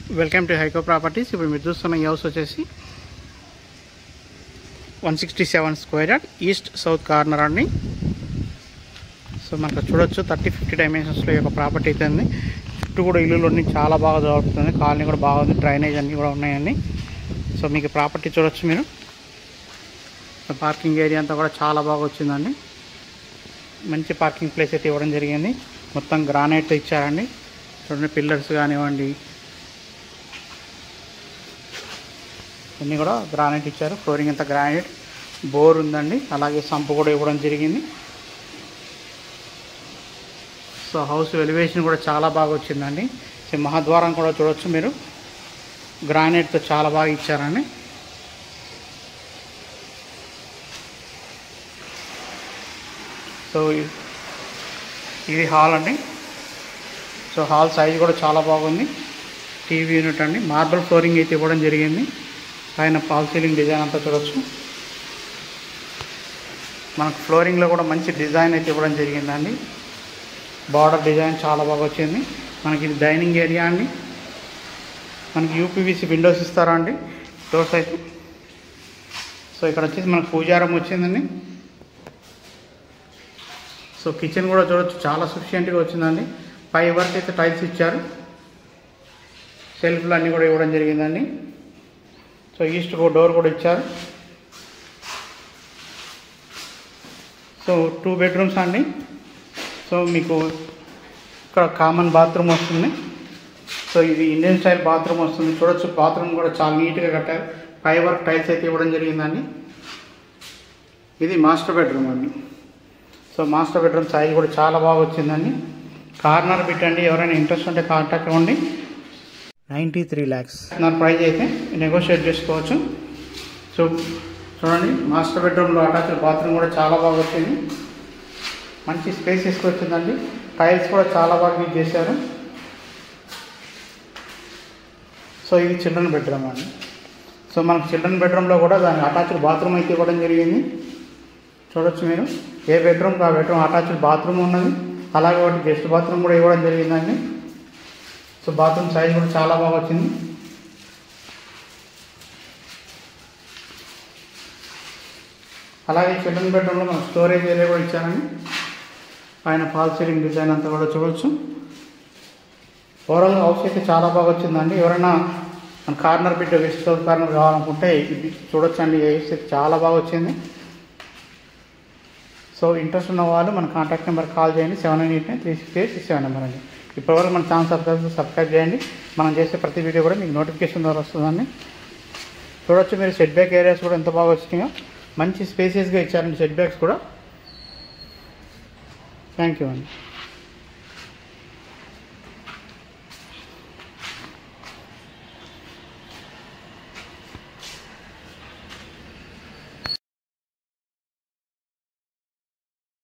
welcome to హైకో properties ఇప్పుడు మీరు చూస్తున్న ఈ హౌస్ వచ్చేసి one sixty seven square yard east south corner అండి సో మనకు చూడొచ్చు థర్టీ ఫిఫ్టీ డైమెన్షన్స్లో ఈ యొక్క ప్రాపర్టీ అయితే ఉంది చుట్టూ కూడా ఇల్లులు అన్ని చాలా బాగా దొరుకుతుంది కాలనీ కూడా బాగుంది డ్రైనేజ్ అన్నీ కూడా ఉన్నాయండి సో మీకు ప్రాపర్టీ చూడొచ్చు మీరు పార్కింగ్ ఏరియా అంతా కూడా చాలా బాగా వచ్చిందండి మంచి పార్కింగ్ ప్లేస్ అయితే ఇవ్వడం జరిగింది మొత్తం గ్రానైట్ ఇచ్చారండి చూడండి పిల్లర్స్ కానివ్వండి అన్నీ కూడా గ్రానైట్ ఇచ్చారు ఫ్లోరింగ్ అంతా గ్రానైట్ బోర్ ఉందండి అలాగే సంపు కూడా ఇవ్వడం జరిగింది సో హౌస్ ఎలివేషన్ కూడా చాలా బాగా వచ్చిందండి సో మహాద్వారం కూడా చూడొచ్చు మీరు గ్రానైట్తో చాలా బాగా ఇచ్చారండి సో ఇ- ఇది హాల్ అండి సో హాల్ సైజ్ కూడా చాలా బాగుంది టీవీ యూనిట్ అండి మార్బల్ ఫ్లోరింగ్ అయితే ఇవ్వడం జరిగింది పైన పాల్ సీలింగ్ డిజైన్ అంతా చూడొచ్చు మనకు ఫ్లోరింగ్లో కూడా మంచి డిజైన్ అయితే ఇవ్వడం జరిగిందండి బార్డర్ డిజైన్ చాలా బాగా వచ్చింది మనకి ఇది డైనింగ్ ఏరియా అండి మనకి యూపీవీసీ విండోస్ ఇస్తారా అండి డోర్స్ అయితే సో ఇక్కడ వచ్చేసి మనకు పూజారం వచ్చిందండి సో కిచెన్ కూడా చూడొచ్చు చాలా సఫిషియెంట్గా వచ్చిందండి పై వరకు అయితే టైల్స్ ఇచ్చారు సెల్ఫ్లు అన్నీ కూడా ఇవ్వడం జరిగిందండి సో ఈస్ట్ డోర్ కూడా ఇచ్చారు సో టూ బెడ్రూమ్స్ అండి సో మీకు ఇక్కడ కామన్ బాత్రూమ్ వస్తుంది సో ఇది ఇండియన్ స్టైల్ బాత్రూమ్ వస్తుంది చూడొచ్చు బాత్రూమ్ కూడా చాలా నీట్గా కట్టారు పై వర్క్ టైల్స్ అయితే ఇవ్వడం జరిగిందండి ఇది మాస్టర్ బెడ్రూమ్ అండి సో మాస్టర్ బెడ్రూమ్ సైజ్ కూడా చాలా బాగా వచ్చిందండి కార్నర్ బిట్ అండి ఎవరైనా ఇంట్రెస్ట్ ఉంటే కాంటాక్ట్ అవ్వండి నైంటీ త్రీ ల్యాక్స్ నా ప్రైస్ అయితే నెగోషియేట్ చేసుకోవచ్చు సో చూడండి మాస్టర్ బెడ్రూమ్లో అటాచ్డ్ బాత్రూమ్ కూడా చాలా బాగా వచ్చింది మంచి స్పేస్ తీసుకొచ్చిందండి టైల్స్ కూడా చాలా బాగా యూజ్ చేశారు సో ఇది చిల్డ్రన్ బెడ్రూమ్ అండి సో మనకు చిల్డ్రన్ బెడ్రూమ్లో కూడా దాని అటాచ్డ్ బాత్రూమ్ అయితే ఇవ్వడం జరిగింది చూడొచ్చు మీరు ఏ బెడ్రూమ్ ఆ బెడ్రూమ్ అటాచ్డ్ బాత్రూమ్ ఉన్నది అలాగే ఒకటి గెస్ట్ బాత్రూమ్ కూడా ఇవ్వడం జరిగిందండి సో బాత్రూమ్ సైజ్ కూడా చాలా బాగా వచ్చింది అలాగే చిల్డ్రన్ బెడ్రూమ్లో మన స్టోరేజ్ ఏరియా కూడా ఇచ్చారండి పైన ఫాల్ సీలింగ్ డిజైన్ అంతా కూడా చూడొచ్చు ఓవరాల్ హౌస్ అయితే చాలా బాగా వచ్చిందండి ఎవరైనా మన corner bit west south corner కావాలనుకుంటే ఇది చూడొచ్చండి ఈ హౌస్ అయితే చాలా బాగా వచ్చింది సో ఇంట్రెస్ట్ ఉన్న వాళ్ళు మన కాంటాక్ట్ నెంబర్ కాల్ చేయండి seven nine eight nine three six eight six seven number అండి ఇప్పటివరకు మన ఛానల్ సబ్స్క్రైబ్ సబ్స్క్రైబ్ చేయండి మనం చేసే ప్రతి వీడియో కూడా మీకు నోటిఫికేషన్ ద్వారా వస్తుందండి చూడొచ్చు మీరు సెట్ బ్యాక్ ఏరియాస్ కూడా ఎంత బాగా వచ్చినాయో మంచి స్పేసియస్గా ఇచ్చారండి సెట్ బ్యాక్స్ కూడా థ్యాంక్ యూ అండి